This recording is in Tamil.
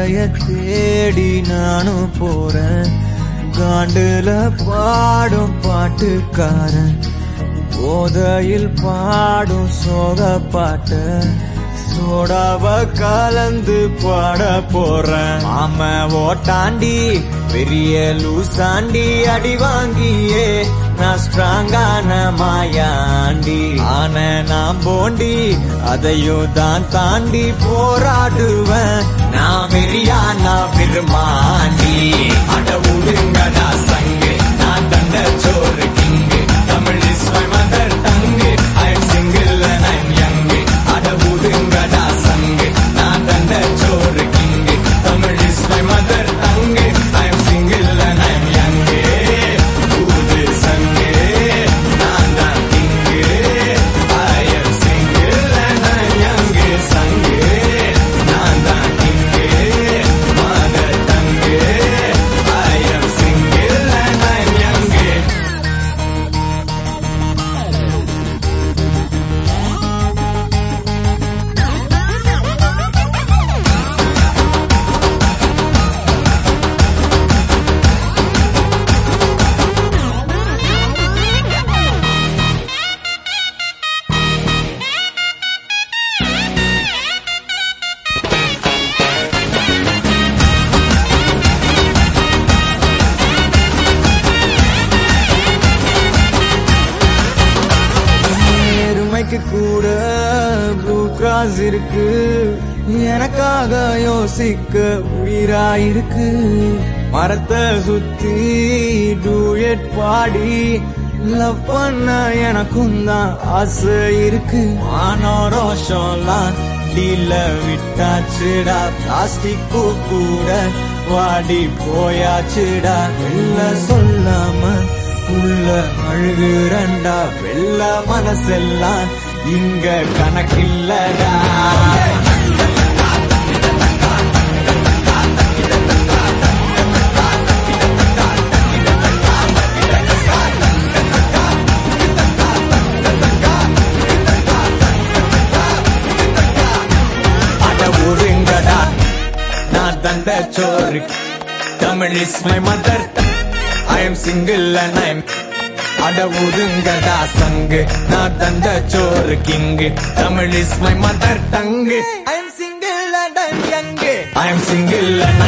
பாதைய தேடி நானும் போறேன் காண்டுல பாடும் பாட்டுக்காரன் போதையில் பாடும் சோக பாட்ட சோடாவ கலந்து பாட போறேன் ஆம ஓட்டாண்டி பெரிய லூசாண்டி அடி வாங்கியே நான் ஸ்ட்ராங்கான மாயாண்டி ஆன நான் போண்டி அதையும் தான் தாண்டி போராடுவேன் நான் வெறியா நான் பெருமாண்டி அட உடுங்கடா சங்கு நான் தண்ட சோறு king Tamil is my mother tongue I am single and I am young அட உடுங்கடா சங்கு நான் தண்ட சோறு king Tamil is my mother tongue I am single and I am young ஊது சங்கு நான் தான் king I am single and I am young சங்கு நான் தான் king mother tongue I am single and I am young எருமைக்கு கூட ப்ளூ கிராஸ் இருக்கு எனக்காக யோசிக்க உயிராயிருக்கு மரத்தை சுத்தி டூயட் பாடி லவ் பண்ண எனக்கும் தான் ஆசை இருக்கு மானோ ரோஷம்லாம் டீல விட்டாச்சுடா பிளாஸ்டிக் கூட வாடி போயாச்சுடா வெள்ள சொல்லாம உள்ள அழுகுறண்டா வெள்ள மனசெல்லாம் இங்க கணக்கில்லடா அட ஒருங்கடா நான் தந்த சோறு Tamil is my mother I am single and I am அட ஒதுங்கடா சங்கு நான் தந்த சோறு king Tamil is my mother tongue I am single and I am young I am single and